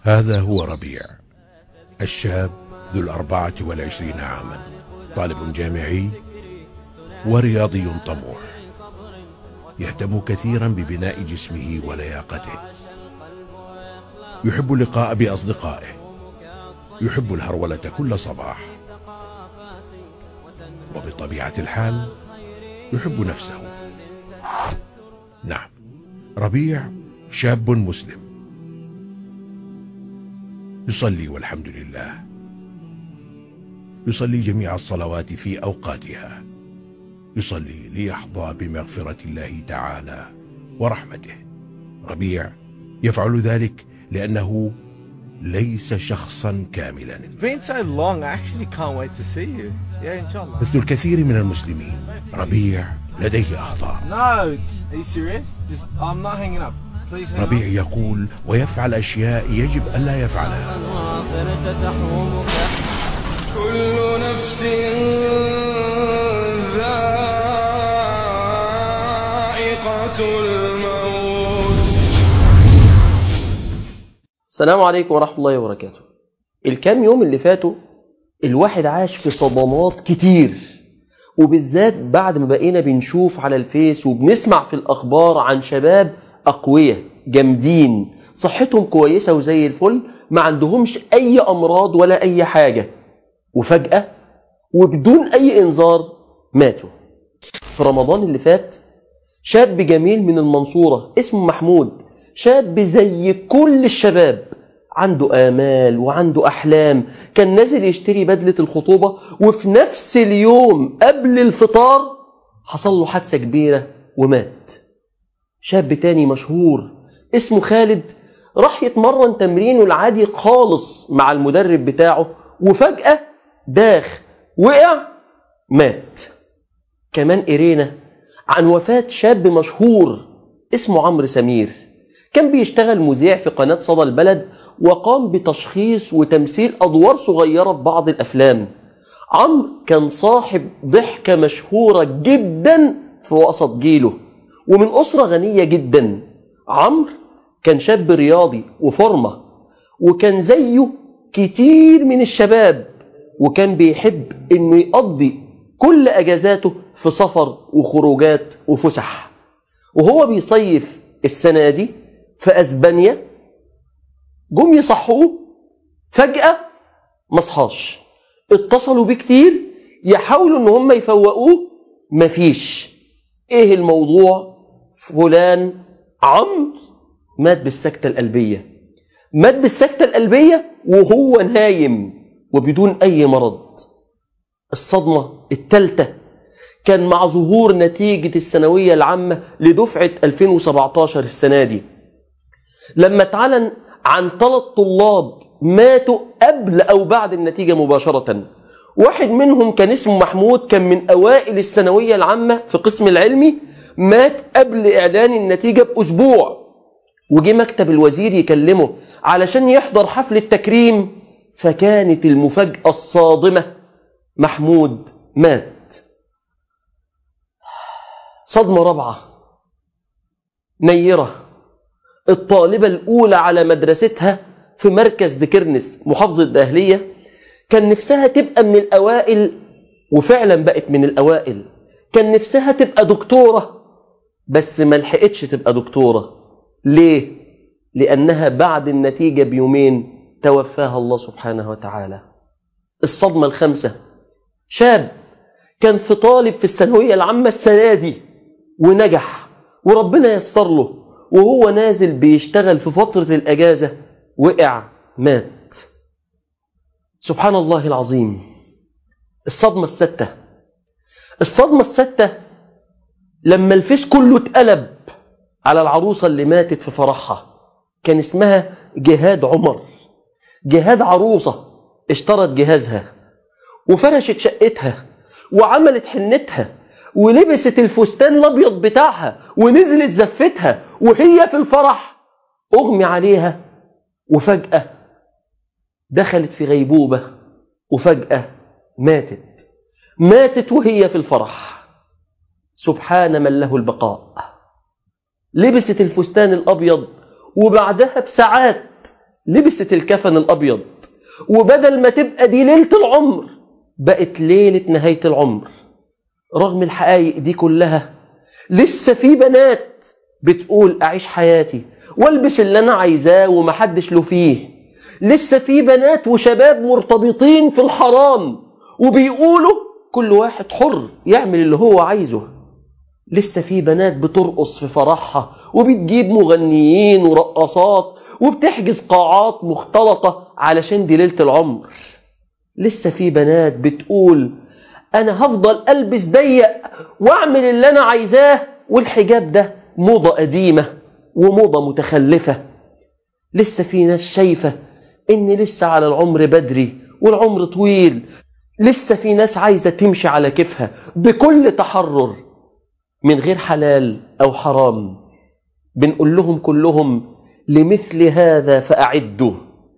هذا هو ربيع الشاب ذو الأربعة والعشرين عاما طالب جامعي ورياضي طموح يهتم كثيرا ببناء جسمه ولياقته يحب اللقاء بأصدقائه يحب الهرولة كل صباح وبطبيعة الحال يحب نفسه نعم ربيع شاب مسلم يصلي والحمد لله يصلي جميع الصلوات في أوقاتها يصلي ليحظى بمغفرة الله تعالى ورحمته ربيع يفعل ذلك لأنه ليس شخصا كاملا It's been so long, I actually can't wait to see you. Yeah, inshallah. مثل الكثير من المسلمين ربيع لديه أخطاء No, are you serious? Just, I'm not hanging up. Please hang ربيع up. يقول ويفعل أشياء يجب ألا يفعلها الغافرة تحومك كل نفس ذائقة الموت السلام عليكم ورحمة الله وبركاته الكام يوم اللي فاتوا الواحد عاش في صدمات كتير وبالذات بعد ما بقينا بنشوف على الفيس وبنسمع في الأخبار عن شباب أقوياء جامدين صحتهم كويسة وزي الفل ما عندهمش أي أمراض ولا أي حاجة وفجأة وبدون أي إنذار ماتوا في رمضان اللي فات شاب جميل من المنصورة اسمه محمود شاب زي كل الشباب عنده آمال وعنده أحلام كان نازل يشتري بدلة الخطوبة وفي نفس اليوم قبل الفطار حصل له حادثة كبيرة ومات شاب تاني مشهور اسمه خالد راح يتمرن تمرينه العادي خالص مع المدرب بتاعه وفجأة داخ وقع مات كمان قرينا عن وفاة شاب مشهور اسمه عمرو سمير كان بيشتغل مذيع في قناة صدى البلد وقام بتشخيص وتمثيل أدوار صغيرة في بعض الأفلام عمرو كان صاحب ضحكة مشهورة جدا في وسط جيله ومن أسرة غنية جدا عمرو كان شاب رياضي وفورمة وكان زيه كتير من الشباب وكان بيحب انه يقضي كل اجازاته في سفر وخروجات وفسح وهو بيصيف السنة دي في اسبانيا جم يصحوه فجأة ما صحاش اتصلوا بيه كتير يحاولوا ان هم يفوقوه مفيش ايه الموضوع فلان عمرو مات بالسكتة القلبية مات بالسكتة القلبية وهو نايم وبدون أي مرض الصدمة الثالثة كان مع ظهور نتيجة الثانوية العامة لدفعة 2017 السنة دي لما اتعلن عن ثلاث طلاب ماتوا قبل أو بعد النتيجة مباشرة واحد منهم كان اسمه محمود كان من أوائل الثانوية العامة في قسم العلمي مات قبل إعلان النتيجة بأسبوع وجي مكتب الوزير يكلمه علشان يحضر حفل التكريم فكانت المفاجأة الصادمة محمود مات صدمة رابعة نيرة الطالبة الأولى على مدرستها في مركز بكرنس محافظة دهلية كان نفسها تبقى من الأوائل وفعلا بقت من الأوائل كان نفسها تبقى دكتورة بس ما لحقتش تبقى دكتورة ليه؟ لأنها بعد النتيجة بيومين توفاها الله سبحانه وتعالى الصدمة الخامسة شاب كان في طالب في الثانوية العامة السنة دي ونجح وربنا يسر له وهو نازل بيشتغل في فترة الأجازة وقع مات سبحان الله العظيم الصدمة الستة الصدمة الستة لما الفيس كله اتقلب على العروسة اللي ماتت في فرحها كان اسمها جهاد عمر جهاد عروسة اشترت جهازها وفرشت شقتها وعملت حنتها ولبست الفستان الابيض بتاعها ونزلت زفتها وهي في الفرح اغمي عليها وفجأة دخلت في غيبوبة وفجأة ماتت ماتت وهي في الفرح سبحان من له البقاء لبست الفستان الأبيض وبعدها بساعات لبست الكفن الأبيض وبدل ما تبقى دي ليلة العمر بقت ليلة نهاية العمر رغم الحقائق دي كلها لسه في بنات بتقول أعيش حياتي والبس اللي أنا عايزاه ومحدش له فيه لسه في بنات وشباب مرتبطين في الحرام وبيقولوا كل واحد حر يعمل اللي هو عايزه لسه في بنات بترقص في فرحها وبتجيب مغنيين ورقصات وبتحجز قاعات مختلطة علشان دي ليلة العمر لسه في بنات بتقول أنا هفضل ألبس ضيق وأعمل اللي أنا عايزاه والحجاب ده موضة قديمة وموضة متخلفة لسه في ناس شايفة إن لسه على العمر بدري والعمر طويل لسه في ناس عايزة تمشي على كيفها بكل تحرر من غير حلال أو حرام بنقول لهم كلهم لمثل هذا فأعدوا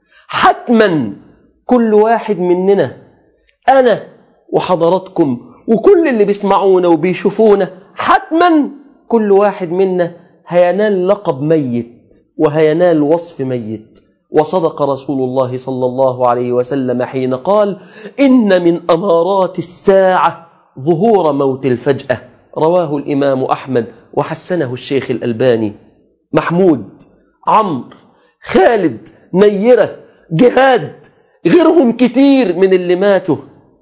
حتما كل واحد مننا أنا وحضراتكم وكل اللي بيسمعونا وبيشوفونا حتما كل واحد منا هينال لقب ميت وهينال وصف ميت وصدق رسول الله صلى الله عليه وسلم حين قال إن من أمارات الساعة ظهور موت الفجأة رواه الإمام أحمد وحسنه الشيخ الألباني محمود عمرو خالد نيرة جهاد غيرهم كتير من اللي ماتوا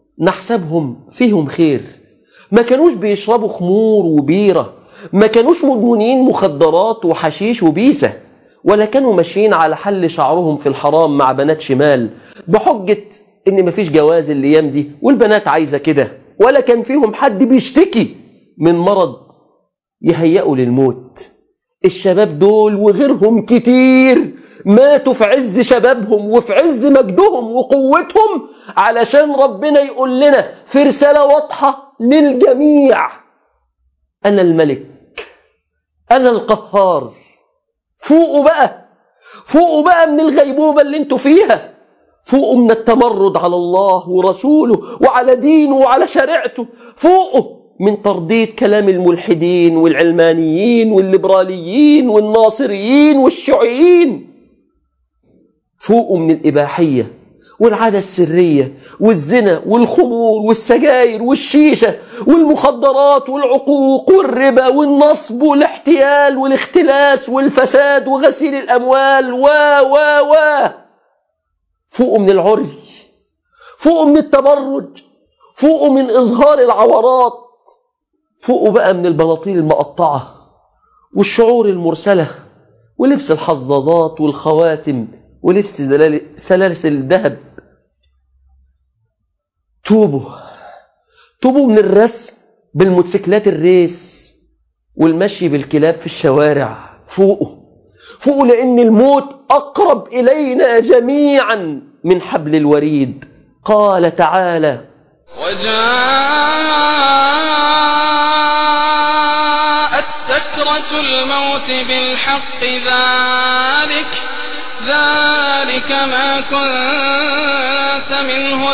نحسبهم فيهم خير ما كانوش بيشربوا خمور وبيرة ما كانوش مدمنين مخدرات وحشيش وبيسة ولا كانوا ماشيين على حل شعرهم في الحرام مع بنات شمال بحجة ان مفيش جواز الايام دي والبنات عايزة كده ولا كان فيهم حد بيشتكي من مرض يهيئوا للموت الشباب دول وغيرهم كتير ماتوا في عز شبابهم وفي عز مجدهم وقوتهم علشان ربنا يقول لنا في رسالة واضحة للجميع أنا الملك أنا القهار فوقوا بقى فوقوا بقى من الغيبوبة اللي انتوا فيها فوقوا من التمرد على الله ورسوله وعلى دينه وعلى شريعته فوقوا من ترديد كلام الملحدين والعلمانيين والليبراليين والناصريين والشيوعيين فوقوا من الإباحية والعادة السرية والزنا والخمور والسجاير والشيشة والمخدرات والعقوق والربا والنصب والاحتيال والاختلاس والفساد وغسيل الأموال و و و فوقوا من العري فوقوا من التبرج فوقوا من إظهار العورات فوقوا بقى من البناطيل المقطعة والشعور المرسلة ولبس الحظاظات والخواتم ولبس سلاسل الذهب توبوا توبوا من الرسم بالموتوسيكلات الريس والمشي بالكلاب في الشوارع فوقوا فوقوا لأن الموت أقرب إلينا جميعا من حبل الوريد قال تعالى وجاءت سكرة الموت بالحق ذلك ذلك ما كنت منه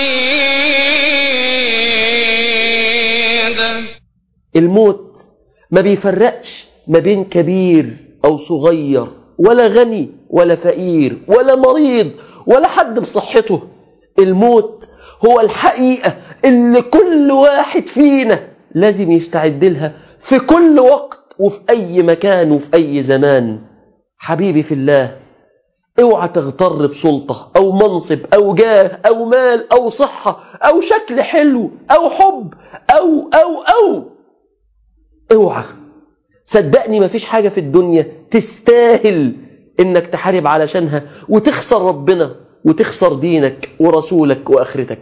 تحيد الموت ما بيفرقش ما بين كبير أو صغير ولا غني ولا فقير ولا مريض ولا حد بصحته الموت هو الحقيقة اللي كل واحد فينا لازم يستعد لها في كل وقت وفي أي مكان وفي أي زمان حبيبي في الله اوعى تغتر بسلطة أو منصب أو جاه أو مال أو صحة أو شكل حلو أو حب أو أو أو اوعى صدقني مفيش حاجة في الدنيا تستاهل انك تحارب علشانها وتخسر ربنا وتخسر دينك ورسولك واخرتك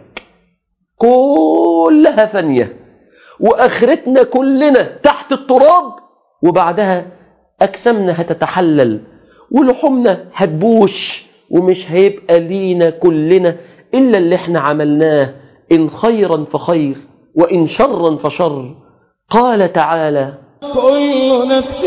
كلها فانية واخرتنا كلنا تحت التراب وبعدها اجسامنا هتتحلل ولحومنا هتبوش ومش هيبقى لينا كلنا الا اللي احنا عملناه ان خيرا فخير وان شرا فشر قال تعالى كل نفس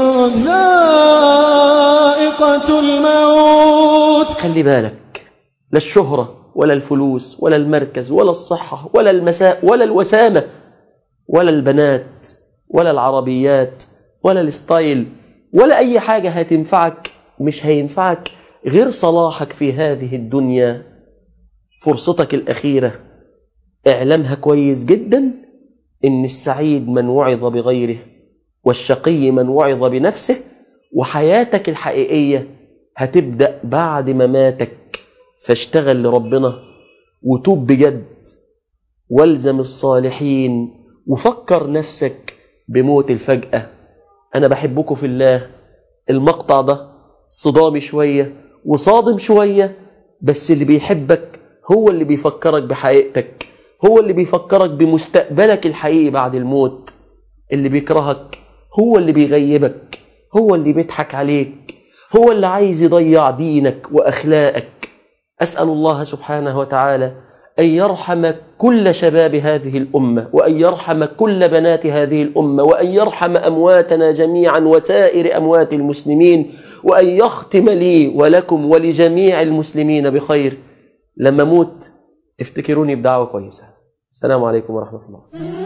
ذائقة الموت خلي بالك لا الشهرة ولا الفلوس ولا المركز ولا الصحة ولا المساء ولا الوسامة ولا البنات ولا العربيات ولا الستايل ولا أي حاجة هتنفعك مش هينفعك غير صلاحك في هذه الدنيا فرصتك الأخيرة اعلمها كويس جدا إن السعيد من وعظ بغيره والشقي من وعظ بنفسه وحياتك الحقيقية هتبدأ بعد مماتك فاشتغل لربنا وتوب بجد والزم الصالحين وفكر نفسك بموت الفجأة أنا بحبكم في الله المقطع ده صدامي شوية وصادم شوية بس اللي بيحبك هو اللي بيفكرك بحقيقتك هو اللي بيفكرك بمستقبلك الحقيقي بعد الموت اللي بيكرهك هو اللي بيغيبك هو اللي بيضحك عليك هو اللي عايز يضيع دينك وأخلاقك أسأل الله سبحانه وتعالى أن يرحم كل شباب هذه الأمة وأن يرحم كل بنات هذه الأمة وأن يرحم أمواتنا جميعا وسائر أموات المسلمين وأن يختم لي ولكم ولجميع المسلمين بخير لما موت افتكروني بدعوة كويسة السلام عليكم ورحمة الله